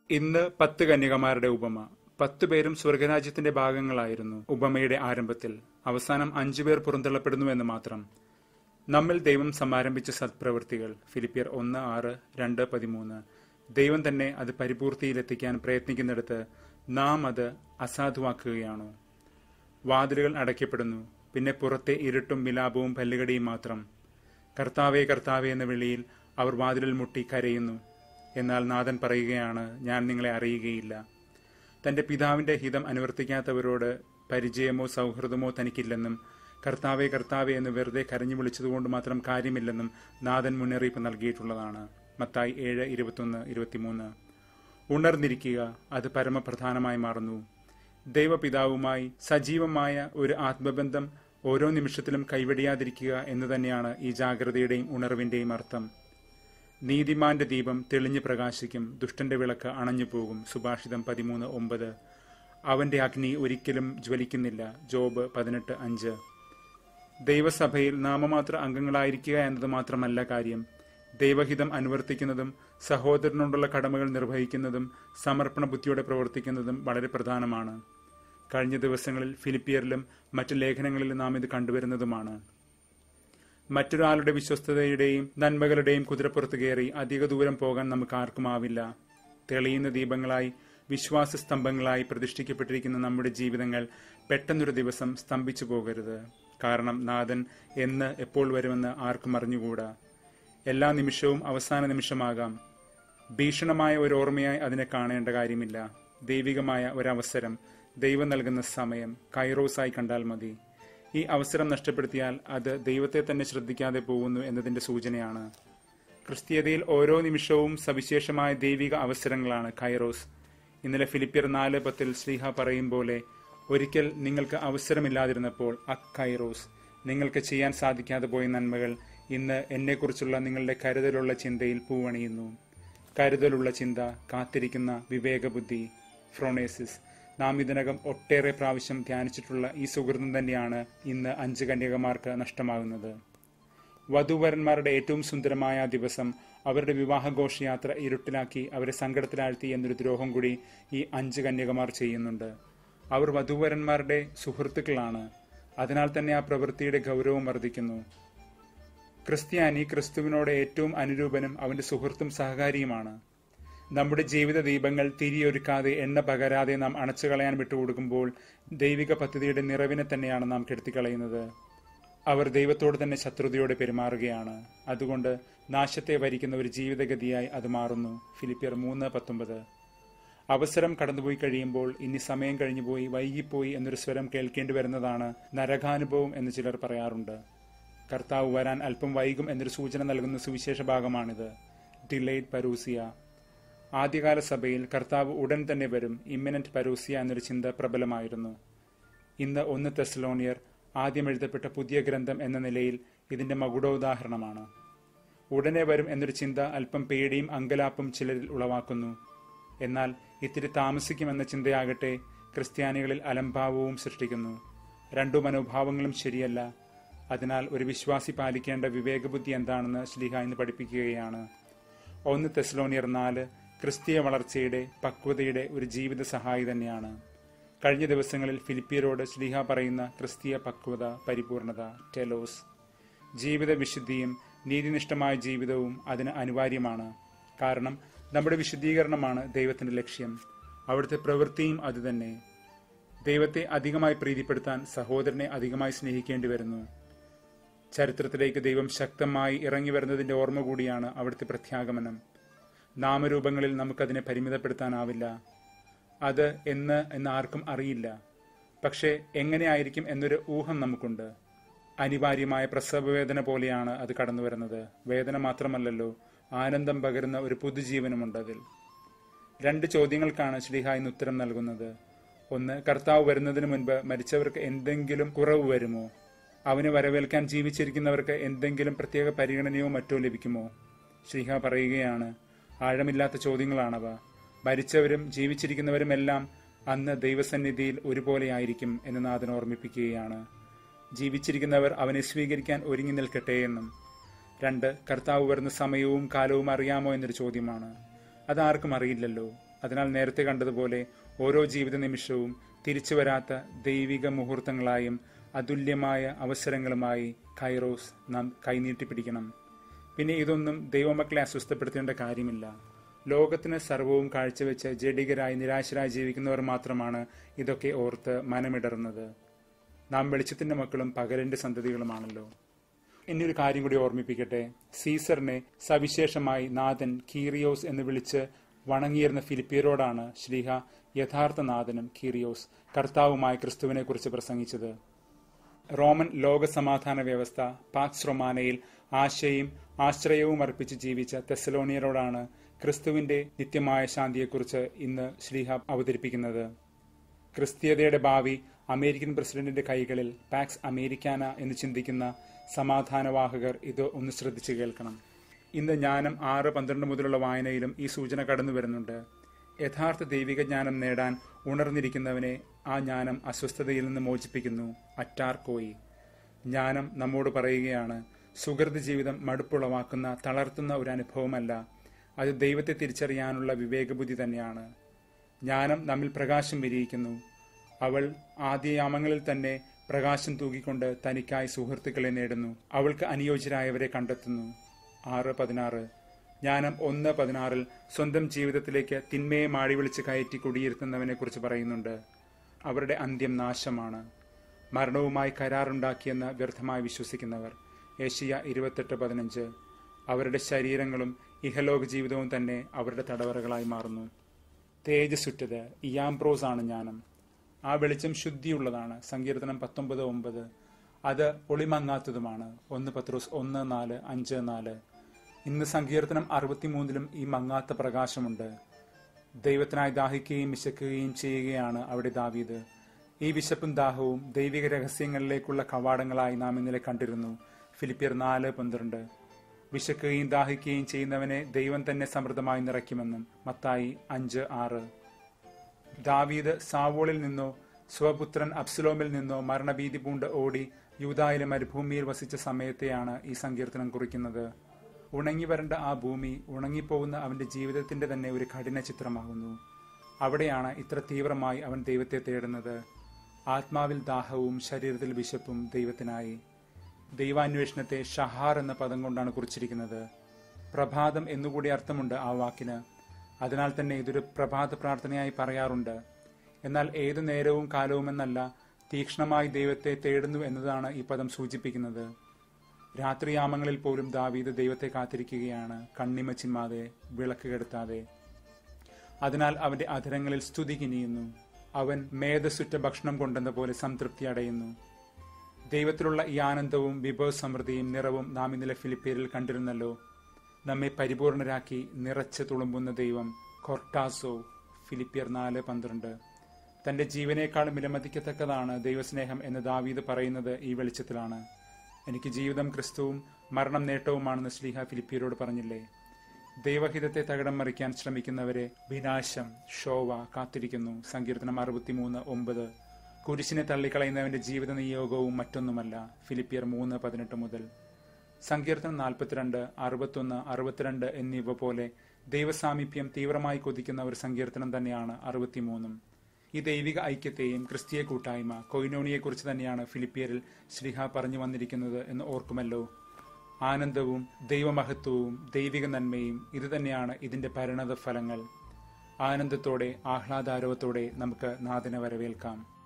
ഇന്ന് പത്ത് കന്യകമാരുടെ ഉപമ പത്തു പേരും സ്വർഗരാജ്യത്തിന്റെ ഭാഗങ്ങളായിരുന്നു ഉപമയുടെ ആരംഭത്തിൽ അവസാനം അഞ്ചുപേർ പുറന്തള്ളപ്പെടുന്നു എന്ന് മാത്രം നമ്മിൽ ദൈവം സമാരംഭിച്ച സത്പ്രവൃത്തികൾ ഫിലിപ്പിയർ ഒന്ന് ആറ് രണ്ട് പതിമൂന്ന് ദൈവം തന്നെ അത് പരിപൂർത്തിയിലെത്തിക്കാൻ പ്രയത്നിക്കുന്നിടത്ത് നാം അത് അസാധുവാക്കുകയാണോ വാതിലുകൾ അടയ്ക്കപ്പെടുന്നു പിന്നെ പുറത്തെ ഇരുട്ടും മിലാപവും പല്ലുകടിയും മാത്രം കർത്താവേ കർത്താവേ എന്ന വിളിയിൽ അവർ വാതിലിൽ മുട്ടി കരയുന്നു എന്നാൽ നാഥൻ പറയുകയാണ് ഞാൻ നിങ്ങളെ അറിയുകയില്ല തന്റെ പിതാവിന്റെ ഹിതം അനുവർത്തിക്കാത്തവരോട് പരിചയമോ സൗഹൃദമോ തനിക്കില്ലെന്നും കർത്താവെ കർത്താവെ എന്ന് വെറുതെ കരഞ്ഞു വിളിച്ചതുകൊണ്ട് മാത്രം കാര്യമില്ലെന്നും നാഥൻ മുന്നറിയിപ്പ് നൽകിയിട്ടുള്ളതാണ് മത്തായി ഏഴ് ഇരുപത്തൊന്ന് ഇരുപത്തിമൂന്ന് ഉണർന്നിരിക്കുക അത് പരമപ്രധാനമായി മാറുന്നു ദൈവപിതാവുമായി സജീവമായ ഒരു ആത്മബന്ധം ഓരോ നിമിഷത്തിലും കൈവടിയാതിരിക്കുക എന്ന് തന്നെയാണ് ഈ ജാഗ്രതയുടെയും ഉണർവിന്റെയും അർത്ഥം നീതിമാന്റെ ദീപം തെളിഞ്ഞു പ്രകാശിക്കും ദുഷ്ടന്റെ വിളക്ക് അണഞ്ഞു പോകും സുഭാഷിതം പതിമൂന്ന് ഒമ്പത് അവന്റെ അഗ്നി ഒരിക്കലും ജ്വലിക്കുന്നില്ല ജോബ് പതിനെട്ട് അഞ്ച് ദൈവസഭയിൽ നാമമാത്ര അംഗങ്ങളായിരിക്കുക എന്നത് മാത്രമല്ല കാര്യം ദൈവഹിതം അനുവർത്തിക്കുന്നതും സഹോദരനോടുള്ള കടമകൾ നിർവഹിക്കുന്നതും സമർപ്പണ ബുദ്ധിയോടെ പ്രവർത്തിക്കുന്നതും വളരെ പ്രധാനമാണ് കഴിഞ്ഞ ദിവസങ്ങളിൽ ഫിലിപ്പിയറിലും മറ്റു ലേഖനങ്ങളിലും നാം ഇത് കണ്ടുവരുന്നതുമാണ് മറ്റൊരാളുടെ വിശ്വസ്തതയുടെയും നന്മകളുടെയും കുതിരപ്പുറത്ത് കയറി അധിക ദൂരം പോകാൻ നമുക്ക് ആർക്കും ആവില്ല തെളിയുന്ന ദീപങ്ങളായി വിശ്വാസ സ്തംഭങ്ങളായി പ്രതിഷ്ഠിക്കപ്പെട്ടിരിക്കുന്ന നമ്മുടെ ജീവിതങ്ങൾ പെട്ടെന്നൊരു ദിവസം സ്തംഭിച്ചു പോകരുത് കാരണം നാഥൻ എന്ന് എപ്പോൾ വരുമെന്ന് ആർക്കും അറിഞ്ഞുകൂടാ എല്ലാ നിമിഷവും അവസാന നിമിഷമാകാം ഭീഷണമായ ഒരു ഓർമ്മയായി അതിനെ കാണേണ്ട കാര്യമില്ല ദൈവികമായ ഒരവസരം ദൈവം നൽകുന്ന സമയം കൈറോസായി കണ്ടാൽ മതി ഈ അവസരം നഷ്ടപ്പെടുത്തിയാൽ അത് ദൈവത്തെ തന്നെ ശ്രദ്ധിക്കാതെ പോകുന്നു എന്നതിന്റെ സൂചനയാണ് ക്രിസ്തീയതയിൽ ഓരോ നിമിഷവും സവിശേഷമായ ദൈവിക അവസരങ്ങളാണ് കൈറോസ് ഇന്നലെ ഫിലിപ്പിയർ നാല് പത്തിൽ ശ്രീഹ പറയും പോലെ ഒരിക്കൽ നിങ്ങൾക്ക് അവസരമില്ലാതിരുന്നപ്പോൾ അക്കൈറോസ് നിങ്ങൾക്ക് ചെയ്യാൻ സാധിക്കാതെ പോയ നന്മകൾ ഇന്ന് എന്നെക്കുറിച്ചുള്ള നിങ്ങളുടെ കരുതലുള്ള ചിന്തയിൽ പൂവണിയുന്നു കരുതലുള്ള ചിന്ത കാത്തിരിക്കുന്ന വിവേകബുദ്ധി ഫ്രോണേസിസ് നാം ഇതിനകം ഒട്ടേറെ പ്രാവശ്യം ധ്യാനിച്ചിട്ടുള്ള ഈ സുഹൃതം തന്നെയാണ് ഇന്ന് അഞ്ച് കന്യകമാർക്ക് നഷ്ടമാകുന്നത് വധുവരന്മാരുടെ ഏറ്റവും സുന്ദരമായ ദിവസം അവരുടെ വിവാഹഘോഷയാത്ര ഇരുട്ടിലാക്കി അവരെ സങ്കടത്തിലാഴ്ത്തി എന്നൊരു ദ്രോഹം കൂടി ഈ അഞ്ച് കന്യകമാർ ചെയ്യുന്നുണ്ട് അവർ വധുവരന്മാരുടെ സുഹൃത്തുക്കളാണ് അതിനാൽ തന്നെ ആ പ്രവൃത്തിയുടെ ഗൗരവം വർദ്ധിക്കുന്നു ക്രിസ്ത്യാനി ക്രിസ്തുവിനോട് ഏറ്റവും അനുരൂപനും അവന്റെ സുഹൃത്തും സഹകാരിയുമാണ് നമ്മുടെ ജീവിത ദീപങ്ങൾ തിരിയൊരുക്കാതെ എണ്ണ പകരാതെ നാം അണച്ചു കളയാൻ വിട്ടുകൊടുക്കുമ്പോൾ ദൈവിക പദ്ധതിയുടെ നിറവിനെ തന്നെയാണ് നാം കെടുത്തിക്കളയുന്നത് അവർ ദൈവത്തോട് തന്നെ ശത്രുതയോടെ പെരുമാറുകയാണ് അതുകൊണ്ട് നാശത്തെ വരിക്കുന്ന ഒരു ജീവിതഗതിയായി അത് മാറുന്നു ഫിലിപ്പിയർ മൂന്ന് പത്തൊമ്പത് അവസരം കടന്നുപോയി കഴിയുമ്പോൾ ഇനി സമയം കഴിഞ്ഞുപോയി വൈകിപ്പോയി എന്നൊരു സ്വരം കേൾക്കേണ്ടി വരുന്നതാണ് നരകാനുഭവം എന്ന് ചിലർ പറയാറുണ്ട് കർത്താവ് വരാൻ അല്പം വൈകും എന്നൊരു സൂചന നൽകുന്ന സുവിശേഷ ഭാഗമാണിത് ഡിലേഡ് പരൂസിയ ആദ്യകാല സഭയിൽ കർത്താവ് ഉടൻ തന്നെ വരും ഇമ്മിനന്റ് പരൂസിയ എന്നൊരു ചിന്ത പ്രബലമായിരുന്നു ഇന്ന് ഒന്ന് തെസ്ലോണിയർ ആദ്യം എഴുതപ്പെട്ട പുതിയ ഗ്രന്ഥം എന്ന നിലയിൽ ഇതിന്റെ മകുടോദാഹരണമാണ് ഉടനെ വരും എന്നൊരു ചിന്ത അല്പം പേടിയും അങ്കലാപ്പും ചിലരിൽ ഉളവാക്കുന്നു എന്നാൽ ഇത്തിരി താമസിക്കുമെന്ന ചിന്തയാകട്ടെ ക്രിസ്ത്യാനികളിൽ അലംഭാവവും സൃഷ്ടിക്കുന്നു രണ്ടു മനോഭാവങ്ങളും ശരിയല്ല അതിനാൽ ഒരു വിശ്വാസി പാലിക്കേണ്ട വിവേകബുദ്ധി എന്താണെന്ന് ശ്ലീഹ ഇന്ന് പഠിപ്പിക്കുകയാണ് ഒന്ന് തെസ്ലോണിയർ നാല് ക്രിസ്തീയ വളർച്ചയുടെ പക്വതയുടെ ഒരു ജീവിത സഹായി തന്നെയാണ് കഴിഞ്ഞ ദിവസങ്ങളിൽ ഫിലിപ്പിയരോട് ശ്ലീഹ പറയുന്ന ക്രിസ്തീയ പക്വത പരിപൂർണത ടെലോസ് ജീവിത വിശുദ്ധിയും നീതിനിഷ്ഠമായ ജീവിതവും അതിന് അനിവാര്യമാണ് കാരണം നമ്മുടെ വിശുദ്ധീകരണമാണ് ദൈവത്തിന്റെ ലക്ഷ്യം അവിടുത്തെ പ്രവൃത്തിയും അതുതന്നെ ദൈവത്തെ അധികമായി പ്രീതിപ്പെടുത്താൻ സഹോദരനെ അധികമായി സ്നേഹിക്കേണ്ടി വരുന്നു ചരിത്രത്തിലേക്ക് ദൈവം ശക്തമായി ഇറങ്ങി വരുന്നതിന്റെ ഓർമ്മ കൂടിയാണ് അവിടുത്തെ പ്രത്യാഗമനം നാമരൂപങ്ങളിൽ നമുക്കതിനെ പരിമിതപ്പെടുത്താനാവില്ല അത് എന്ന് എന്ന് ആർക്കും അറിയില്ല പക്ഷേ എങ്ങനെയായിരിക്കും എന്നൊരു ഊഹം നമുക്കുണ്ട് അനിവാര്യമായ പ്രസവവേദന പോലെയാണ് അത് കടന്നു വരുന്നത് വേദന മാത്രമല്ലല്ലോ ആനന്ദം പകരുന്ന ഒരു പുതുജീവനുമുണ്ട് അതിൽ രണ്ട് ചോദ്യങ്ങൾക്കാണ് ശ്രീഹ ഇന്ന് ഉത്തരം നൽകുന്നത് ഒന്ന് കർത്താവ് വരുന്നതിന് മുൻപ് മരിച്ചവർക്ക് എന്തെങ്കിലും കുറവ് വരുമോ അവന് വരവേൽക്കാൻ ജീവിച്ചിരിക്കുന്നവർക്ക് എന്തെങ്കിലും പ്രത്യേക പരിഗണനയോ മറ്റോ ലഭിക്കുമോ ശ്രീഹ പറയുകയാണ് ആഴമില്ലാത്ത ചോദ്യങ്ങളാണവ മരിച്ചവരും ജീവിച്ചിരിക്കുന്നവരുമെല്ലാം അന്ന് ദൈവസന്നിധിയിൽ ഒരുപോലെയായിരിക്കും എന്ന് നാഥൻ ഓർമ്മിപ്പിക്കുകയാണ് ജീവിച്ചിരിക്കുന്നവർ അവനെ സ്വീകരിക്കാൻ ഒരുങ്ങി നിൽക്കട്ടെ എന്നും രണ്ട് കർത്താവ് വരുന്ന സമയവും കാലവും അറിയാമോ എന്നൊരു ചോദ്യമാണ് അതാർക്കും അറിയില്ലല്ലോ അതിനാൽ നേരത്തെ കണ്ടതുപോലെ ഓരോ ജീവിത നിമിഷവും തിരിച്ചു വരാത്ത ദൈവിക മുഹൂർത്തങ്ങളായും അതുല്യമായ അവസരങ്ങളുമായി കൈറോസ് നാം കൈനീട്ടിപ്പിടിക്കണം പിന്നെ ഇതൊന്നും ദൈവമക്കളെ അസ്വസ്ഥപ്പെടുത്തേണ്ട കാര്യമില്ല ലോകത്തിന് സർവവും കാഴ്ചവെച്ച് ജഡികരായി നിരാശരായി ജീവിക്കുന്നവർ മാത്രമാണ് ഇതൊക്കെ ഓർത്ത് മനമിടറുന്നത് നാം വെളിച്ചത്തിന്റെ മക്കളും പകലിന്റെ സന്തതികളുമാണല്ലോ ഇനി ഒരു കാര്യം കൂടി ഓർമ്മിപ്പിക്കട്ടെ സീസറിനെ സവിശേഷമായി നാഥൻ കീറിയോസ് എന്ന് വിളിച്ച് വണങ്ങിയിരുന്ന ഫിലിപ്പിയരോടാണ് ശ്രീഹ യഥാർത്ഥ നാഥനും കീറിയോസ് കർത്താവുമായ ക്രിസ്തുവിനെ കുറിച്ച് പ്രസംഗിച്ചത് റോമൻ ലോക സമാധാന വ്യവസ്ഥ പാക്സ് റൊമാനയിൽ ആശയും ആശ്രയവും അർപ്പിച്ച് ജീവിച്ച തെസലോണിയരോടാണ് ക്രിസ്തുവിന്റെ നിത്യമായ ശാന്തിയെക്കുറിച്ച് ഇന്ന് ശ്രീഹ അവതരിപ്പിക്കുന്നത് ക്രിസ്തീയതയുടെ ഭാവി അമേരിക്കൻ പ്രസിഡന്റിന്റെ കൈകളിൽ പാക്സ് അമേരിക്കാന എന്ന് ചിന്തിക്കുന്ന സമാധാനവാഹകർ ഇത് ഒന്ന് ശ്രദ്ധിച്ചു കേൾക്കണം ഇന്ന് ജ്ഞാനം ആറ് പന്ത്രണ്ട് മുതലുള്ള വായനയിലും ഈ സൂചന കടന്നു വരുന്നുണ്ട് യഥാർത്ഥ ദൈവിക ജ്ഞാനം നേടാൻ ഉണർന്നിരിക്കുന്നവനെ ആ ജ്ഞാനം അസ്വസ്ഥതയിൽ നിന്ന് മോചിപ്പിക്കുന്നു അറ്റാർക്കോയി ജ്ഞാനം നമ്മോട് പറയുകയാണ് സുഹൃത ജീവിതം മടുപ്പുളവാക്കുന്ന തളർത്തുന്ന ഒരു അനുഭവമല്ല അത് ദൈവത്തെ തിരിച്ചറിയാനുള്ള വിവേകബുദ്ധി തന്നെയാണ് ജ്ഞാനം നമ്മിൽ പ്രകാശം വിരിയിക്കുന്നു അവൾ ആദ്യയാമങ്ങളിൽ തന്നെ പ്രകാശം തൂക്കിക്കൊണ്ട് തനിക്കായി സുഹൃത്തുക്കളെ നേടുന്നു അവൾക്ക് അനുയോജ്യരായവരെ കണ്ടെത്തുന്നു ആറ് പതിനാറ് ജ്ഞാനം ഒന്ന് പതിനാറിൽ സ്വന്തം ജീവിതത്തിലേക്ക് തിന്മയെ മാടി വിളിച്ച് കയറ്റി കുടിയിരുത്തുന്നവനെ കുറിച്ച് പറയുന്നുണ്ട് അവരുടെ അന്ത്യം നാശമാണ് മരണവുമായി കരാറുണ്ടാക്കിയെന്ന് വ്യർത്ഥമായി വിശ്വസിക്കുന്നവർ ഏഷ്യ ഇരുപത്തെട്ട് പതിനഞ്ച് അവരുടെ ശരീരങ്ങളും ഇഹലോക ജീവിതവും തന്നെ അവരുടെ തടവറകളായി മാറുന്നു തേജസ്സുറ്റത് ഇയാംബ്രോസ് ആണ് ജ്ഞാനം ആ വെളിച്ചം ശുദ്ധിയുള്ളതാണ് സങ്കീർത്തനം പത്തൊമ്പത് ഒമ്പത് അത് ഒളിമങ്ങാത്തതുമാണ് ഒന്ന് പത്രോസ് ഒന്ന് നാല് അഞ്ച് നാല് ഇന്ന് സങ്കീർത്തനം അറുപത്തിമൂന്നിലും ഈ മങ്ങാത്ത പ്രകാശമുണ്ട് ദൈവത്തിനായി ദാഹിക്കുകയും വിശക്കുകയും ചെയ്യുകയാണ് അവിടെ ദാവീദ് ഈ വിശപ്പും ദാഹവും ദൈവിക രഹസ്യങ്ങളിലേക്കുള്ള കവാടങ്ങളായി നാം ഇന്നലെ കണ്ടിരുന്നു ഫിലിപ്പിയർ നാല് പന്ത്രണ്ട് വിശക്കുകയും ദാഹിക്കുകയും ചെയ്യുന്നവനെ ദൈവം തന്നെ സമൃദ്ധമായി നിറയ്ക്കുമെന്നും മത്തായി അഞ്ച് ആറ് ദാവീദ് സാവോളിൽ നിന്നോ സ്വപുത്രൻ അബ്സുലോമിൽ നിന്നോ മരണഭീതി പൂണ്ട് ഓടി യൂതായിലെ മരുഭൂമിയിൽ വസിച്ച സമയത്തെയാണ് ഈ സങ്കീർത്തനം കുറിക്കുന്നത് ഉണങ്ങി വരേണ്ട ആ ഭൂമി ഉണങ്ങിപ്പോകുന്ന അവന്റെ ജീവിതത്തിന്റെ തന്നെ ഒരു കഠിന ചിത്രമാകുന്നു അവിടെയാണ് ഇത്ര തീവ്രമായി അവൻ ദൈവത്തെ തേടുന്നത് ആത്മാവിൽ ദാഹവും ശരീരത്തിൽ വിശപ്പും ദൈവത്തിനായി ദൈവാന്വേഷണത്തെ ഷഹാർ എന്ന പദം കൊണ്ടാണ് കുറിച്ചിരിക്കുന്നത് പ്രഭാതം എന്നുകൂടി അർത്ഥമുണ്ട് ആ വാക്കിന് അതിനാൽ തന്നെ ഇതൊരു പ്രഭാത പ്രാർത്ഥനയായി പറയാറുണ്ട് എന്നാൽ ഏതു നേരവും കാലവുമെന്നല്ല തീക്ഷ്ണമായി ദൈവത്തെ തേടുന്നു എന്നതാണ് ഈ പദം സൂചിപ്പിക്കുന്നത് രാത്രിയാമങ്ങളിൽ പോലും ദാവീദ് ദൈവത്തെ കാത്തിരിക്കുകയാണ് കണ്ണിമ ചിമ്മാതെ വിളക്ക് കെടുത്താതെ അതിനാൽ അവന്റെ അധരങ്ങളിൽ സ്തുതി കിനിയുന്നു അവൻ മേധസുറ്റ ഭക്ഷണം കൊണ്ടെന്ന പോലെ സംതൃപ്തി അടയുന്നു ദൈവത്തിലുള്ള ഈ ആനന്ദവും വിഭവ സമൃദ്ധിയും നിറവും നാം ഇന്നലെ ഫിലിപ്പീരിൽ കണ്ടിരുന്നല്ലോ നമ്മെ പരിപൂർണരാക്കി നിറച്ച് തുളുമ്പുന്ന ദൈവം കൊർട്ടാസോ ഫിലിപ്പിയർ നാല് പന്ത്രണ്ട് തന്റെ ജീവനേക്കാളും വിലമതിക്കത്തക്കതാണ് ദൈവസ്നേഹം എന്ന് ദാവീദ് പറയുന്നത് ഈ വെളിച്ചത്തിലാണ് എനിക്ക് ജീവിതം ക്രിസ്തുവും മരണം നേട്ടവുമാണെന്ന് ശ്ലീഹ ഫിലിപ്പിയരോട് പറഞ്ഞില്ലേ ദൈവഹിതത്തെ തകിടം മറിക്കാൻ ശ്രമിക്കുന്നവരെ വിനാശം ഷോവ കാത്തിരിക്കുന്നു സങ്കീർത്തനം അറുപത്തിമൂന്ന് ഒമ്പത് കുരിശിനെ തള്ളിക്കളയുന്നവന്റെ ജീവിത നിയോഗവും മറ്റൊന്നുമല്ല ഫിലിപ്പിയർ മൂന്ന് പതിനെട്ട് മുതൽ സങ്കീർത്തനം നാൽപ്പത്തിരണ്ട് അറുപത്തൊന്ന് അറുപത്തിരണ്ട് എന്നിവ പോലെ ദൈവസാമീപ്യം തീവ്രമായി കൊതിക്കുന്ന ഒരു സങ്കീർത്തനം തന്നെയാണ് അറുപത്തിമൂന്നും ഈ ദൈവിക ഐക്യത്തെയും ക്രിസ്തീയ കൂട്ടായ്മ കൊയിനോണിയെക്കുറിച്ച് തന്നെയാണ് ഫിലിപ്പിയറിൽ ശ്രീഹ പറഞ്ഞു വന്നിരിക്കുന്നത് എന്ന് ഓർക്കുമല്ലോ ആനന്ദവും ദൈവമഹത്വവും ദൈവിക നന്മയും ഇതുതന്നെയാണ് ഇതിന്റെ പരിണത ഫലങ്ങൾ ആനന്ദത്തോടെ ആഹ്ലാദാരവത്തോടെ നമുക്ക് നാഥനെ വരവേൽക്കാം